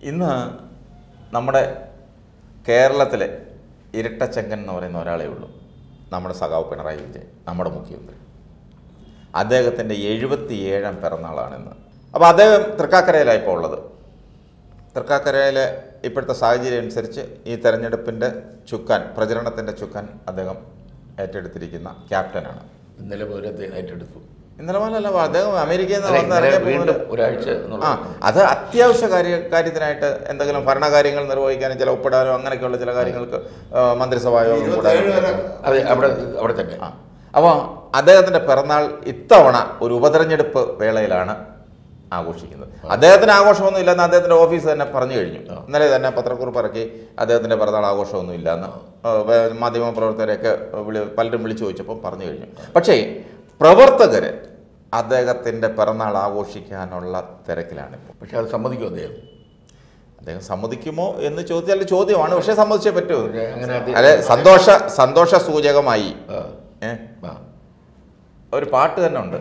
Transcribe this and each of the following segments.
ഇന്ന് നമ്മുടെ കേരളത്തിലെ ഇരട്ടച്ചങ്കൻ എന്ന് പറയുന്ന ഒരാളേ ഉള്ളൂ നമ്മുടെ സഖാവ് പിണറായി വിജയൻ നമ്മുടെ മുഖ്യമന്ത്രി അദ്ദേഹത്തിൻ്റെ എഴുപത്തിയേഴാം പിറന്നാളാണിന്ന് അപ്പോൾ അദ്ദേഹം തൃക്കാക്കരയിലാണ് ഇപ്പോൾ ഉള്ളത് തൃക്കാക്കരയിലെ ഇപ്പോഴത്തെ സാഹചര്യം അനുസരിച്ച് ഈ തെരഞ്ഞെടുപ്പിൻ്റെ ചുക്കാൻ പ്രചരണത്തിൻ്റെ ചുക്കാൻ അദ്ദേഹം ഏറ്റെടുത്തിരിക്കുന്ന ക്യാപ്റ്റനാണ് ഇന്നലെ മുതൽ അദ്ദേഹം ഏറ്റെടുത്തു ഇന്നലെ മുതലല്ല അദ്ദേഹം അമേരിക്കയിൽ നിന്ന് അല്ല, വന്ന് ഇന്നലെ ഇറങ്ങിയപ്പോൾ വീണ്ടും മുതൽ- ഒരാഴ്ച ആ എന്നുള്ളത് അത് അത്യാവശ്യ കാര്യ കാര്യത്തിനായിട്ട് എന്തെങ്കിലും ഭരണകാര്യങ്ങൾ നിർവഹിക്കാനും ചില ഒപ്പിടാനോ അങ്ങനെയൊക്കെയുള്ള ചില കാര്യങ്ങൾക്ക് ആ, മന്ത്രിസഭാ യോഗം കൂടാനും അതെ അവിടെ അവിടെ തന്നെ ആ അപ്പോൾ അദ്ദേഹത്തിൻ്റെ പിറന്നാൾ ഇത്തവണ ഒരു ഉപതെരഞ്ഞെടുപ്പ് വേളയിലാണ് ആഘോഷിക്കുന്നത് അദ്ദേഹത്തിന് ആഘോഷമൊന്നും ഇല്ലെന്ന് അദ്ദേഹത്തിൻ്റെ ഓഫീസ് തന്നെ പറഞ്ഞു കഴിഞ്ഞു ഇന്നലെ തന്നെ പത്രക്കുറിപ്പ് ഇറക്കി അദ്ദേഹത്തിൻ്റെ പിറന്നാൾ ആഘോഷമൊന്നും ഇല്ലെന്ന് മാധ്യമ പ്രവർത്തകരെയൊക്കെ വിളി പലരും വിളിച്ചു ചോദിച്ചപ്പോൾ പറഞ്ഞു കഴിഞ്ഞു പക്ഷേ പ്രവർത്തകർ അദ്ദേഹത്തിൻ്റെ പിറന്നാൾ ആഘോഷിക്കാനുള്ള തിരക്കിലാണിപ്പോൾ പക്ഷെ അത് സമ്മതിക്കും അദ്ദേഹം അദ്ദേഹം സമ്മതിക്കുമോ എന്ന് ചോദിച്ചാൽ ചോദ്യമാണ് പക്ഷേ സമ്മതിച്ചേ പറ്റൂ പക്ഷേ അങ്ങനെ അദ്ദേഹം- അതെ സന്തോഷ സന്തോഷ സൂചകമായി ആ, ഏ ആ. ഒരു പാട്ട് തന്നെ ഉണ്ട്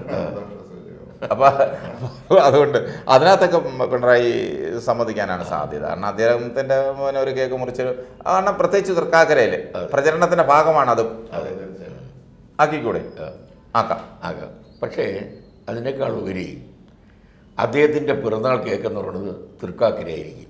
അപ്പൊ അതുകൊണ്ട് അതിനകത്തൊക്കെ പിണറായി സമ്മതിക്കാനാണ് സാധ്യത കാരണം അദ്ദേഹത്തിന്റെ മോനെ ഒരു കേക്ക് മുറിച്ച് കാരണം പ്രത്യേകിച്ച് തൃക്കാക്കരയിൽ പ്രചരണത്തിന്റെ ഭാഗമാണ് അത് അതെ തീർച്ചയായും. ആക്കിക്കൂടെ ആ, ആക്കാം ആകാം പക്ഷേ അതിനേക്കാൾ ഉപരി അദ്ദേഹത്തിൻ്റെ പിറന്നാൾ കേക്ക് എന്ന് പറയുന്നത് തൃക്കാക്കരയായിരിക്കും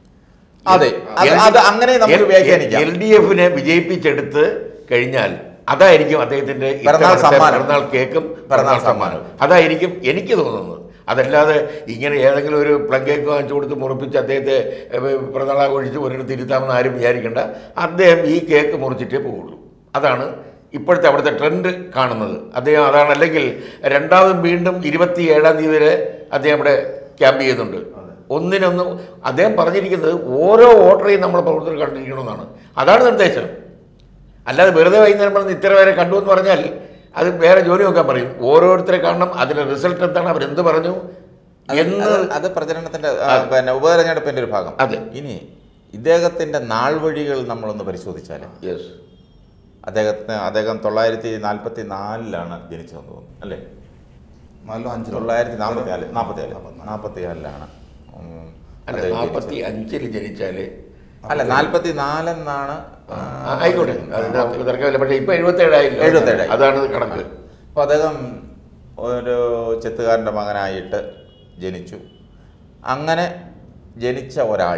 അതെ അത് അത് അങ്ങനെ നമുക്ക് വ്യാഖ്യാനിക്കാം എൽ ഡി എഫിനെ വിജയിപ്പിച്ചെടുത്ത് കഴിഞ്ഞാൽ അതായിരിക്കും അദ്ദേഹത്തിന്റെ പിറന്നാൾ ഇത്തവണത്തെ സമ്മാനം. പിറന്നാൾ കേക്കും പിറന്നാൾ പിറന്നാൾ സമ്മാനം അതായിരിക്കും എനിക്ക് തോന്നുന്നത് അതല്ലാതെ ഇങ്ങനെ ഏതെങ്കിലും ഒരു പ്ലഗ് കേക്ക് വാങ്ങിച്ചു കൊടുത്ത് മുറിപ്പിച്ച് അദ്ദേഹത്തെ ഏഹ്, പിറന്നാൾ ആഘോഷിച്ച് ഒരിടത്ത് ഇരുത്താമെന്ന് ആരും വിചാരിക്കേണ്ട അദ്ദേഹം ഈ കേക്ക് മുറിച്ചിട്ടേ പോവുള്ളൂ അതാണ് ഇപ്പോഴത്തെ അവിടുത്തെ ട്രെൻഡ് കാണുന്നത് അദ്ദേഹം അതാണ് അല്ലെങ്കിൽ രണ്ടാമതും വീണ്ടും ഇരുപത്തി ഏഴാം തീയതി വരെ അദ്ദേഹം ഇവിടെ ക്യാമ്പ് ചെയ്യുന്നുണ്ട് ഒന്നിനൊന്നും അദ്ദേഹം പറഞ്ഞിരിക്കുന്നത് ഓരോ വോട്ടറെയും നമ്മൾ പ്രവർത്തകർ കണ്ടിരിക്കണമെന്നാണ് അതാണ് നിർദ്ദേശം അല്ലാതെ വെറുതെ വൈകുന്നേരം പറഞ്ഞ് ഇത്ര പേരെ കണ്ടു എന്ന് പറഞ്ഞാൽ അത് വേറെ ജോലി നോക്കാൻ പറയും ഓരോരുത്തരെ കാണണം അതിന്റെ റിസൾട്ട് എന്താണ് അവരെന്ത് പറഞ്ഞു എന്ന് അത് അത് പ്രചരണത്തിന്റെ ആ, പിന്നെ ഉപതെരഞ്ഞെടുപ്പിന്റെ ഒരു ഭാഗം അതെ ഇനി ഇദ്ദേഹത്തിന്റെ നാൾ വഴികൾ നമ്മളൊന്ന് പരിശോധിച്ചാൽ യെസ് അദ്ദേഹത്തിന് അദ്ദേഹം തൊള്ളായിരത്തി നാൽപ്പത്തി നാലിലാണ് ജനിച്ചതെന്ന് തോന്നുന്നു അല്ലേ നാലോ അഞ്ചിലോ തൊള്ളായിരത്തി നാൽപ്പത്തി നാല് നാൽപ്പത്തി നാല് നാൽപ്പത്തി നാലിലാണ് ഉം, അല്ല അദ്ദേഹം നാൽപ്പത്തി ജനിച്ചത്. അഞ്ചിൽ ജനിച്ചാല് അല്ല നാൽപ്പത്തി നാലെന്നാണ് ആ, ആയിക്കോട്ടെ അതിന്റെ നമുക്ക് തർക്കമില്ല പക്ഷേ ഇപ്പൊ എഴുപത്തേഴായില്ല 77 ആയി. അതാണ് കണക്ക് അപ്പോൾ അദ്ദേഹം ഒരു ചെത്തുകാരൻ്റെ മകനായിട്ട് ജനിച്ചു അങ്ങനെ ജനിച്ച ഒരാൾ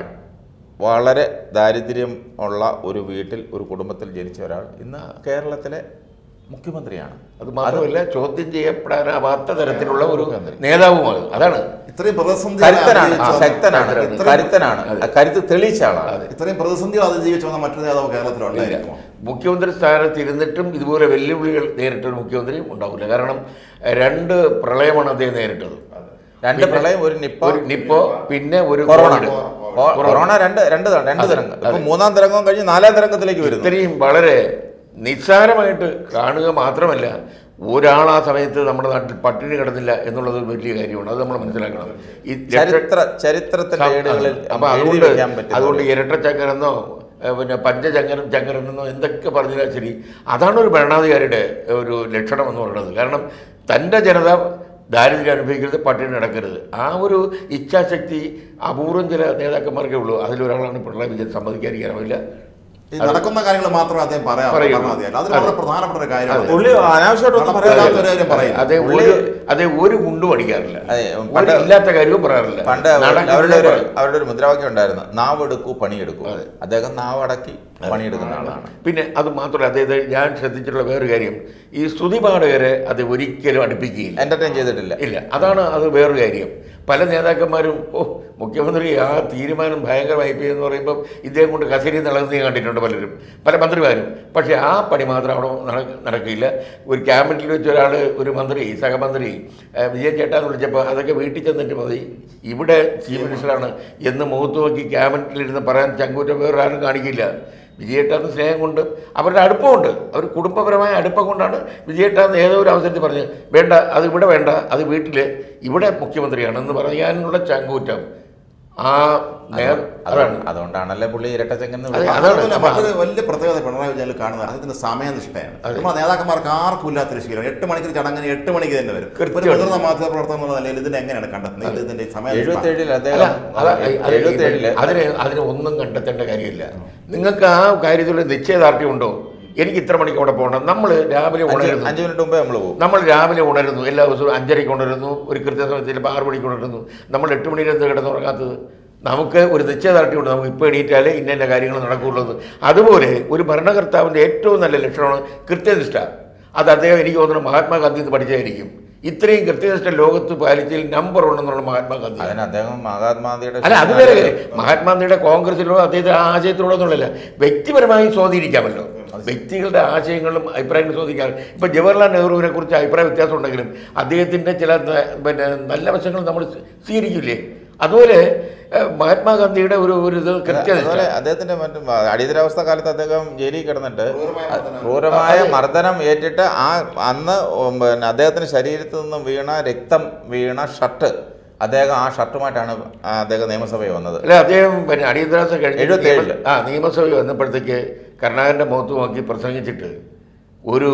വളരെ ദാരിദ്ര്യം ഉള്ള ഒരു വീട്ടിൽ ഒരു കുടുംബത്തിൽ ജനിച്ച ഒരാൾ ഇന്ന് കേരളത്തിലെ മുഖ്യമന്ത്രിയാണ് അത് മാത്രമല്ല ചോദ്യം ചെയ്യപ്പെടാനാവാത്ത തരത്തിലുള്ള ഒരു മുഖ്യമന്ത്രി. നേതാവുമാണ് അതാണ് ഇത്രയും പ്രതിസന്ധി കരുത്തനാണ് അതിജീവിച്ച- ശക്തനാണ് ഇത്രയും- കരുത്തനാണ് ആ കരുത്ത് തെളിയിച്ച ആളാണ് അതെ. ഇത്രയും പ്രതിസന്ധികൾ അതിജീവിച്ചു വന്ന മറ്റൊരു നേതാവ് കേരളത്തിലുണ്ടായിരിക്കുമോ മുഖ്യമന്ത്രി സ്ഥാനത്ത് ഇരുന്നിട്ടും ഇതുപോലെ വെല്ലുവിളികൾ നേരിട്ട ഒരു മുഖ്യമന്ത്രി ഉണ്ടാവില്ല കാരണം എഹ്, രണ്ട് പ്രളയമാണ് അദ്ദേഹം നേരിട്ടത് രണ്ട് പ്രളയം ഒരു നിപ്പ ഒരു നിപ്പോ പിന്നെ ഒരു കൊറോണ കോവിഡ്. കൊ- കൊറോണ രണ്ട് രണ്ട് ത- രണ്ട് തരംഗം ഇപ്പൊ മൂന്നാം തരംഗം കഴിഞ്ഞ് നാലാം തരംഗത്തിലേക്ക് വരുന്നു ഇത്രയും വളരെ നിസ്സാരമായിട്ട് കാണുക മാത്രമല്ല ഒരാൾ ആ സമയത്ത് നമ്മുടെ നാട്ടിൽ പട്ടിണി കിടന്നില്ല എന്നുള്ളത് ഒരു വലിയ കാര്യമാണ് അത് നമ്മൾ മനസ്സിലാക്കണം ഈ ലക്ഷ- ചരിത്ര ചരിത്രത്തിന്റെ ഏടുകളിൽ അപ്പൊ എഴുതി അതുകൊണ്ട് വെക്കാൻ പറ്റുന്ന അതുകൊണ്ട് ഒരു- ഇരട്ടച്ചങ്കരെന്നോ ഏഹ് പിന്നെ പഞ്ചചങ്കരൻ ചങ്കരനെന്നോ എന്തൊക്കെ പറഞ്ഞാൽ ശരി അതാണ് ഒരു ഭരണാധികാരിയുടെ ഒരു ലക്ഷണം എന്ന് പറയുന്നത് കാരണം തൻ്റെ ജനത ദാരിദ്ര്യം അനുഭവിക്കരുത് പട്ടിണി നടക്കരുത് ആ ഒരു ഇച്ഛാശക്തി അപൂർവം ചില നേതാക്കന്മാർക്കേ ഉള്ളൂ അതിലൊരാളാണ് പിണറായി വിജയൻ സമ്മതിക്കാതിരിക്കാനാവില്ല ഈ നടക്കുന്ന കാര്യങ്ങൾ മാത്രമേ അദ്ദേഹം പറയാം പറയുള്ളൂ. പറഞ്ഞാൽ അതിൽ വളരെ പ്രധാനപ്പെട്ട ഒരു കാര്യമാണ് പുള്ളി അനാവശ്യമായിട്ടൊന്നും നടപ്പിലാത്ത പറയാറില്ല. ഒരു കാര്യം പറയില്ല അതെ പുള്ളി- ഒരു അതെ ഒരു കുണ്ടും അടിക്കാറില്ല അതെ, ഒരു പണ്ട് ഇല്ലാത്ത കാര്യവും പറയാറില്ല പണ്ട് നടക്കില്ല അവരുടെ ഒരു പറയും. അവരുടെ ഒരു മുദ്രാവാക്യം ഉണ്ടായിരുന്നു നാവെടുക്കൂ പണിയെടുക്കൂ അദ്ദേഹം നാവടക്കി പണിയെടുക്കുന്ന ആളാണ് പിന്നെ അത് മാത്രമല്ല അദ്ദേഹത്തെ ഞാൻ ശ്രദ്ധിച്ചിട്ടുള്ള വേറൊരു കാര്യം ഈ സ്തുതിപാഠകരെ അത് ഒരിക്കലും അടുപ്പിക്കുകയില്ല എന്റർടൈൻ ചെയ്തിട്ടില്ല ഇല്ല അതാണ് അത് വേറൊരു കാര്യം പല നേതാക്കന്മാരും ഓ മുഖ്യമന്ത്രി ആ തീരുമാനം ഭയങ്കരമായി പോയി എന്ന് പറയുമ്പോൾ ഇദ്ദേഹം കൊണ്ട് കസേരി നടന്നത് ഞാൻ കണ്ടിട്ടുണ്ട് പലരും പല മന്ത്രിമാരും പക്ഷേ ആ പണി മാത്രം അവിടെ നട- നടക്കില്ല ഒരു ക്യാബിനറ്റിൽ വെച്ച് ഒരാൾ ഒരു മന്ത്രി സഹമന്ത്രി ഏഹ്, വിജയൻ ചേട്ടാന്ന് വിളിച്ചപ്പോൾ അതൊക്കെ വീട്ടിൽ ചെന്നിട്ട് മതി ഇവിടെ ചീഫ് മിനിസ്റ്ററാണ് എന്ന് മുഖത്ത് നോക്കി ക്യാബിനറ്റിലിരുന്ന് പറയാൻ ചങ്കൂറ്റം വേറൊരാളും കാണിക്കില്ല വിജയേട്ടാന്ന് സ്നേഹം കൊണ്ട് അവരുടെ അടുപ്പമുണ്ട് അവർ കുടുംബപരമായ അടുപ്പം കൊണ്ടാണ് വിജയേട്ടാന്ന് ഏതോ ഒരു അവസരത്തിൽ പറഞ്ഞ് വേണ്ട അത് ഇവിടെ വേണ്ട അത് വീട്ടിൽ ഇവിടെ മുഖ്യമന്ത്രിയാണെന്ന് പറയാനുള്ള ചങ്കൂറ്റം ആ നേർ- അതാണ് അതുകൊണ്ടാണല്ലേ പുള്ളി ഇരട്ടച്ചെങ്കെന്ന് അതെ, വിളിക്കുന്നത്. അതാണ്. അതുപോലെ അപ്പൊ മറ്റൊരു വലിയ പ്രത്യേകത പിണറായി വിജയനിൽ കാണുന്നത് അദ്ദേഹത്തിന്റെ സമയനിഷ്ഠയാണ് നമ്മുടെ നേതാക്കന്മാർക്ക് ആർക്കും ഇല്ലാത്തൊരു ശീലം എട്ട് മണിക്ക് ചടങ്ങിന് എട്ട് മണിക്ക് തന്നെ വരും ഒരു കൃത്യമായിട്ട്. മുതിർന്ന മാധ്യമ പ്രവർത്തനം എന്നുള്ള നിലയിൽ ഇതിനെ എങ്ങനെയാണ് കണ്ടെത്തുന്നത് ഇതിന്റെ സമയനിഷ്ഠ എഴുപത്തേഴിൽ അല്ല അദ്ദേഹം അതാ അത് എഴുപത്തേഴില് അതിന് അതിന് ഒന്നും കണ്ടെത്തേണ്ട കാര്യമില്ല നിങ്ങൾക്ക് ആ കാര്യത്തിൽ നിശ്ചയദാർഢ്യം ഉണ്ടോ എനിക്ക് ഇത്ര മണിക്ക് അവിടെ പോകണം നമ്മൾ രാവിലെ അഞ്ച് ഉണരുന്നു അഞ്ച് മിനിറ്റ് മുമ്പേ നമ്മൾ പോകും നമ്മൾ രാവിലെ ഉണരുന്നു എല്ലാ ദിവസവും അഞ്ചരയ്ക്ക് ഉണരുന്നു ഒരു കൃത്യസമയത്ത് ചിലപ്പോൾ ആറ് മണിക്ക് ഉണരുന്നു നമ്മൾ എട്ട് മണിയിൽ എന്ത് കിടന്നുറങ്ങാത്തത് നമുക്ക് ഒരു നിശ്ചയദാർഢ്യമുണ്ട് നമുക്ക് ഇപ്പോൾ എണീറ്റാലേ ഇന്ന ഇന്ന കാര്യങ്ങൾ നടക്കുകയുള്ളൂ എന്ന്. അതുപോലെ ഒരു ഭരണകർത്താവിൻ്റെ ഏറ്റവും നല്ല ലക്ഷണമാണ് കൃത്യനിഷ്ഠ അത് അദ്ദേഹം എനിക്ക് തോന്നുന്നു മഹാത്മാഗാന്ധി എന്ന് പഠിച്ചായിരിക്കും ഇത്രയും കൃത്യനിഷ്ഠ ലോകത്ത് പാലിച്ചതിൽ നമ്പർ ഉണ്ടെന്നുള്ള മഹാത്മാഗാന്ധി അതിന് അദ്ദേഹം മഹാത്മാഗാന്ധിയുടെ അല്ല അത് വേറെ കാര്യം. മഹാത്മാഗാന്ധിയുടെ കോൺഗ്രസിലോ അദ്ദേഹത്തിന്റെ ആ ആശയത്തിലോ ഒന്നുമില്ല വ്യക്തിപരമായി സ്വാധീനിക്കാമല്ലോ വ്യക്തികളുടെ ആശയങ്ങളും അഭിപ്രായങ്ങളും സ്വാധീനിക്കാം ഇപ്പൊ ജവഹർലാൽ നെഹ്റുവിനെ കുറിച്ച് അഭിപ്രായ വ്യത്യാസം ഉണ്ടെങ്കിലും അദ്ദേഹത്തിന്റെ ചില ന- പിന്നെ നല്ല വശങ്ങൾ നമ്മൾ സ്വീകരിക്കില്ലേ അതുപോലെ ഏഹ്, മഹാത്മാഗാന്ധിയുടെ ഒരു ഒരു ഇത് കൃത്യനിഷ്ഠ അതുപോലെ അദ്ദേഹത്തിന്റെ മറ്റും അടിയന്തരാവസ്ഥ കാലത്ത് അദ്ദേഹം ജയിലിൽ കിടന്നിട്ട് ക്രൂരമായ മർദ്ദനം ഏറ്റിട്ട് ആ അന്ന് ഉം പിന്നെ അദ്ദേഹത്തിന്റെ ശരീരത്തിൽ നിന്നും വീണ രക്തം വീണ ഷർട്ട് അദ്ദേഹം ആ ഷർട്ടുമായിട്ടാണ് ആ അദ്ദേഹം നിയമസഭയിൽ വന്നത് അല്ല അദ്ദേഹം പിന്നെ അടിയന്തരാവസ്ഥ കഴിഞ്ഞ് എഴുപത്തേഴില്. നിയമ- ആ നിയമസഭയിൽ വന്നപ്പോഴത്തേക്ക് കരുണാകരന്റെ മുഖത്ത് നോക്കി പ്രസംഗിച്ചിട്ട് ഒരു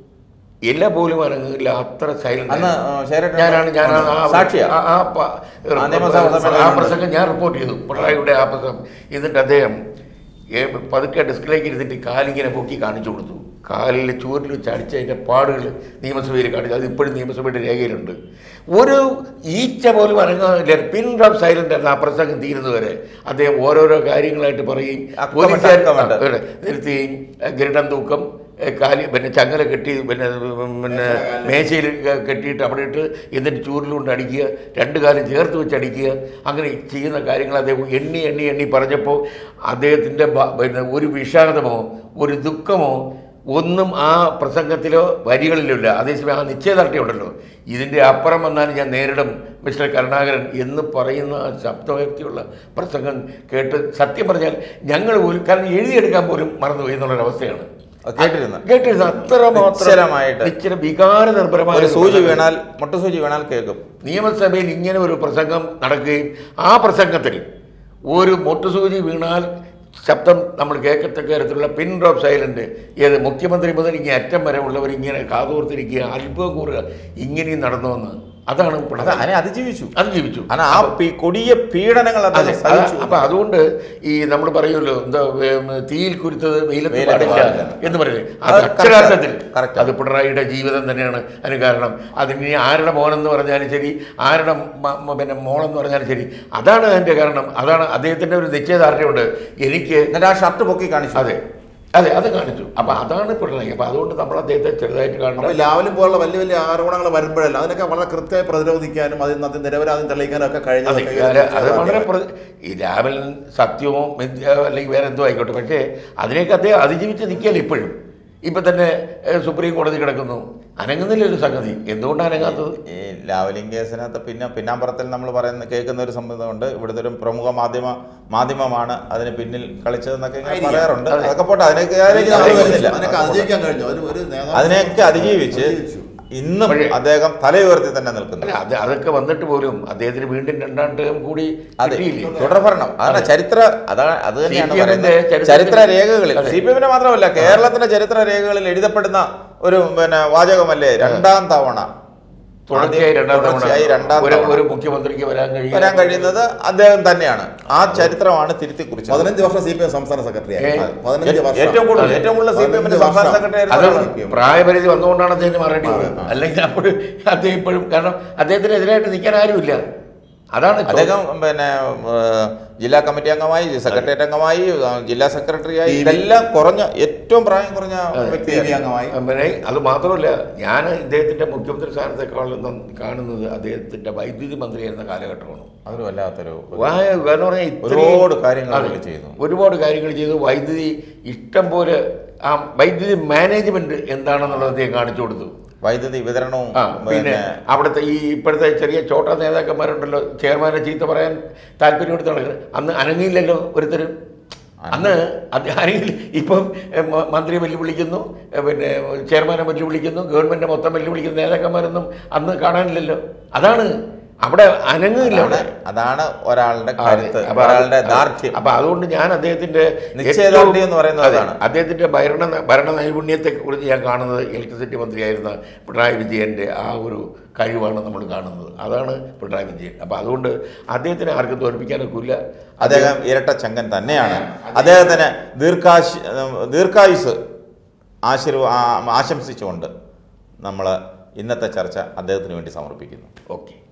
ഇല പോലും അനങ്ങില്ല അത്ര സൈലന്റ് അന്ന് ശേരട്ടൻ ഞാനാണ് ഞാനാണ് ആ സാക്ഷിയാ? ആ- ആ പ- ആ നിയമസഭാ ആ സമ്മേളനം പ്രസംഗം ഞാൻ റിപ്പോർട്ട് ചെയ്തു പിണറായിയുടെ ആ പ്രസംഗം എന്നിട്ട് അദ്ദേഹം ഏ, പതുക്കെ ഡെസ്കിലേക്ക് ഇരുന്നിട്ട് കാലിങ്ങനെ പൊക്കി കാണിച്ചു കൊടുത്തു കാലിൽ ചൂരിൽ വെച്ച് അടിച്ച അതിൻ്റെ പാടുകൾ നിയമസഭയിൽ കാണിച്ചു അത് ഇപ്പോഴും നിയമസഭയുടെ രേഖയിലുണ്ട് ഒരു ഈച്ച പോലും അനങ്ങാനില്ല പിൻ ഡ്രോപ്പ് സൈലന്റ് ആയിരുന്നു ആ പ്രസംഗം തീരുന്നവരെ അദ്ദേഹം ഓരോരോ കാര്യങ്ങളായിട്ട് പറയും അക്കമിട്ട് പോലീസുകാർ അക്കമിട്ട്. ആ, ഇവിടെ നിർത്തി ഏ, ഗരുഡൻ തൂക്കം ഏ, കാലി പിന്നെ ചങ്ങല കെട്ടി പിന്നെ പിന്നെ മേശയിൽ ക- കെട്ടിയിട്ട് അവിടെ ഇട്ട് എന്നിട്ട് ചൂരിലുകൊണ്ട് അടിക്കുക രണ്ട് കാലം ചേർത്ത് വെച്ച് അടിക്കുക അങ്ങനെ ചെയ്യുന്ന കാര്യങ്ങൾ അദ്ദേഹം എണ്ണി എണ്ണി എണ്ണി പറഞ്ഞപ്പോൾ അദ്ദേഹത്തിൻ്റെ ബ- പിന്നെ ഒരു വിഷാദമോ ഒരു ദുഃഖമോ ഒന്നും ആ പ്രസംഗത്തിലോ വരികളിലോ ഇല്ല അതേസമയം ആ നിശ്ചയദാർഢ്യം ഉണ്ടല്ലോ ഇതിൻ്റെ അപ്പുറം വന്നാൽ ഞാൻ നേരിടും മിസ്റ്റർ കരുണാകരൻ എന്ന് പറയുന്ന ആ ശബ്ദവ്യക്തിയുള്ള പ്രസംഗം കേട്ട് സത്യം പറഞ്ഞാൽ ഞങ്ങൾ പോലും കാരണം എഴുതിയെടുക്കാൻ പോലും മറന്നുപോയി എന്നുള്ളൊരവസ്ഥയാണ് അത് കേട്ടിരുന്നു കേട്ടിരുന്നു അത്ര നിശ്ചലമായിട്ട്. മാത്രം നിശ്ചല വികാര നിർഭരമായ ഒരു സൂചി പ്രസംഗം. വീണാൽ മുട്ടുസൂചി വീണാൽ കേൾക്കും നിയമസഭയിൽ ഇങ്ങനെ ഒരു പ്രസംഗം നടക്കുകയും ആ പ്രസംഗത്തിൽ ഒരു മുട്ടുസൂചി വീണാൽ ശബ്ദം നമ്മൾ കേൾക്കത്തക്ക തരത്തിലുള്ള പിൻ ഡ്രോപ്പ് സൈലന്റ് ഏത് മുഖ്യമന്ത്രി മുതൽ ഇങ്ങനെ അറ്റം വരെ ഉള്ളവർ ഇങ്ങനെ കാതോർത്തിരിക്കുക അത്ഭുതം കൂറുക ഇങ്ങനെയും നടന്നു വന്ന് അതാണ് അത് പിണറായി. അതിനെ അതിജീവിച്ചു അത് ജീവിച്ചു കാരണം ആ പി- കൊടിയ പീഡനങ്ങൾ അതെ അദ്ദേഹം സഹിച്ചു അപ്പൊ അതുകൊണ്ട് ഈ നമ്മൾ പറയുമല്ലോ എന്താ ഉം, തീയിൽ കുരുത്തത് വെയിലത്ത് വെയിലത്ത് പാടില്ല പാടില്ല. എന്ന് പറയുന്നത് അത് അത് അക്ഷരാർത്ഥത്തിൽ correct. അത് പിണറായിയുടെ ജീവിതം തന്നെയാണ് അതിന് കാരണം അതിന് ആരുടെ മോനെന്ന് പറഞ്ഞാലും ശരി ആരുടെ മ- മ- പിന്നെ മോളെന്ന് പറഞ്ഞാലും ശരി അതാണ് അതിന്റെ കാരണം അതാണ് അദ്ദേഹത്തിന്റെ ഒരു നിശ്ചയദാർഢ്യമുണ്ട് എനിക്ക് എന്നിട്ട് ആ ഷർട്ട് പൊക്കി കാണിച്ചു അതെ അതെ അത് കാണിച്ചു അപ്പൊ അതാണ് പിണറായി അപ്പൊ അതുകൊണ്ട് നമ്മൾ അദ്ദേഹത്തെ ചെറുതായിട്ട് അപ്പൊ കാണണം ലാവലും പോലുള്ള വലിയ വലിയ ആരോപണങ്ങൾ വരുമ്പോഴല്ല അതിനൊക്കെ വളരെ കൃത്യമായി പ്രതിരോധിക്കാനും അതിൽ നിന്ന് നിരപരാധം തെളിയിക്കാനും ഒക്കെ അതെ കഴിഞ്ഞതൊക്കെ ഈ അത് അത് ഒരു വളരെ പ്ര- ഈ രാവിൽ സത്യമോ മിഥ്യ അല്ലെങ്കിൽ വേറെ എന്തോ ആയിക്കോട്ടെ പക്ഷേ അതിനെയൊക്കെ അദ്ദേഹം അതിജീവിച്ച് നിൽക്കുകയല്ലേ ഇപ്പോഴും ഇപ്പം തന്നെ ഏഹ്, സുപ്രീം കോടതി കിടക്കുന്നു അനങ്ങുന്നില്ല ഒരു സംഗതി എന്തുകൊണ്ടാണ് അനങ്ങാത്തത് ഈ ലാവലിംഗ് കേസിനകത്ത് പിന്നെ പിന്നാമ്പുറത്തിൽ നമ്മൾ പറയുന്ന കേൾക്കുന്ന ഒരു സംബന്ധമുണ്ട് ഇവിടുത്തെ ഒരു പ്രമുഖ മാധ്യമ മാധ്യമമാണ് അതിന് പിന്നിൽ കളിച്ചതെന്നൊക്കെ ഇങ്ങനെ ആയിരിക്കാം. പറയാറുണ്ട് അതെ. അതൊക്കെ പോട്ടെ അതിനൊക്കെ അതിലേക്ക് ആരും നമ്മൾ വരുന്നില്ല അതിനൊക്കെ അതിജീവിക്കാൻ കഴിഞ്ഞു ഒരു ഒരു നേതാവ് അതിനെയൊക്കെ അതിജീവിച്ച് അതിജീവിച്ചു. ഇന്നും പക്ഷേ- അദ്ദേഹം തലയുയർത്തി തന്നെ നിൽക്കുന്നു അല്ല അത് അതൊക്കെ വന്നിട്ട് പോലും അദ്ദേഹത്തിന് വീണ്ടും രണ്ടാം ടേം കൂടി അതെ കിട്ടിയില്ലേ തുടർഭരണം അതാണ് ചരിത്ര അതാണ് അത് തന്നെയാണ് CPM ന്റെ പറയുന്നത് ചരിത്രത്തിൽ- ചരിത്ര രേഖകളിൽ അതെ. സി പി എമ്മിന് മാത്രമല്ല കേരളത്തിന്റെ ചരിത്ര രേഖകളിൽ എഴുതപ്പെടുന്ന ഒരു പിന്നെ വാചകമല്ലേ രണ്ടാം തവണ തുടർച്ചയായി രണ്ടാം തവണ തുടർച്ചയായി രണ്ടാം ഒരു തവണ ഒരു മുഖ്യമന്ത്രിക്ക് വരാൻ കഴിയും വരാൻ കഴിയുന്നത് അദ്ദേഹം തന്നെയാണ് ആ ചരിത്രമാണ് തിരുത്തി കുറിച്ചത് പതിനഞ്ച് വർഷം സി പി എം സംസ്ഥാന സെക്രട്ടറി ആയി ഏ, പതിനഞ്ച് വർഷം ഏറ്റവും കൂടുതൽ ഏറ്റവും കൂടുതൽ സി പി എമ്മിന്റെ പതിനഞ്ച് സംസ്ഥാന വർഷം. സെക്രട്ടറി അത് ആയിരുന്നു CPM. പ്രായപരിധി വന്നുകൊണ്ടാണ് അദ്ദേഹം മാറേണ്ടി വന്നത് അല്ലെങ്കിൽ അപ്പോൾ അദ്ദേഹം ഇപ്പോഴും കാരണം അദ്ദേഹത്തിനെതിരായിട്ട് നിൽക്കാൻ ആരുമില്ല അതാണ് ചോ- അദ്ദേഹം പിന്നെ ഏഹ്, ജില്ലാ കമ്മിറ്റി അംഗമായി സെക്രട്ടേറിയറ്റ് അംഗമായി ഏഹ്, ജില്ലാ സെക്രട്ടറിയായി ഇതെല്ലാം കുറഞ്ഞ ഏറ്റവും പ്രായം കുറഞ്ഞ പി വി വ്യക്തിയാണ് അംഗമായി പിന്നെ അത് മാത്രമല്ല ഞാൻ ഇദ്ദേഹത്തിന്റെ മുഖ്യമന്ത്രി സ്ഥാനത്തെക്കാളും നം- കാണുന്നത് അദ്ദേഹത്തിന്റെ വൈദ്യുതി മന്ത്രിയായിരുന്ന കാലഘട്ടമാണ് അതൊരു വല്ലാത്തൊരു വാ- എന്ന് പറഞ്ഞാൽ ഇത്രയും- ഒരുപാട് കാര്യങ്ങൾ അതെ, പുള്ളി ചെയ്തു. ഒരുപാട് കാര്യങ്ങൾ ചെയ്തു വൈദ്യുതി ഇഷ്ടം പോലെ ആ വൈദ്യുതി മാനേജ്മെന്റ് എന്താണെന്നുള്ളത് അദ്ദേഹം കാണിച്ചു കൊടുത്തു വൈദ്യുതി വിതരണവും ആ പിന്നെ അവിടുത്തെ ഈ ഇപ്പോഴത്തെ ചെറിയ ചോട്ട നേതാക്കന്മാരുണ്ടല്ലോ ചെയർമാനെ ചീത്ത പറയാൻ താല്പര്യം എടുത്ത് നടക്കുന്നത് അന്ന് അനങ്ങിയില്ലല്ലോ ഒരുത്തരും അന്ന് അത് അനങ്ങില്ല ഇപ്പം എ, മ- മന്ത്രിയെ വെല്ലുവിളിക്കുന്നു എ, പിന്നെ ചെയർമാനെ വെല്ലുവിളിക്കുന്നു ഗവൺമെൻറ് മൊത്തം വെല്ലുവിളിക്കുന്ന നേതാക്കന്മാരൊന്നും അന്ന് കാണാനില്ലല്ലോ അതാണ് അവിടെ അനങ്ങില്ല അതാണ് അവിടെ അതാണ് ഒരാളുടെ അതെ. കരുത്ത് അപ്പൊ അത് ഒരാളുടെ ദാർഢ്യം അപ്പൊ അതുകൊണ്ട് ഞാൻ അദ്ദേഹത്തിന്റെ നിശ്ചയദാർഢ്യം ഏറ്റവും- എന്ന് പറയുന്നത് അതെ, അതാണ്. അദ്ദേഹത്തിന്റെ ഭരണ ഭരണ നൈപുണ്യത്തെ കുറിച്ച് ഞാൻ കാണുന്നത് ഇലക്ട്രിസിറ്റി മന്ത്രിയായിരുന്ന പിണറായി വിജയന്റെ ആ ഒരു കഴിവാണ് നമ്മൾ കാണുന്നത് അതാണ് പിണറായി വിജയൻ അപ്പൊ അതുകൊണ്ട് അദ്ദേഹത്തിനെ ആർക്കും തോൽപ്പിക്കാനൊക്കില്ല അദ്ദേഹം ഇരട്ട ചങ്കൻ തന്നെയാണ് അദ്ദേഹത്തിന് ദീർഘാശ് ദീർഘായുസ് ആശീർവ ആ- ആശംസിച്ചുകൊണ്ട് നമ്മൾ ഇന്നത്തെ ചർച്ച അദ്ദേഹത്തിന് വേണ്ടി സമർപ്പിക്കുന്നു ഓക്കെ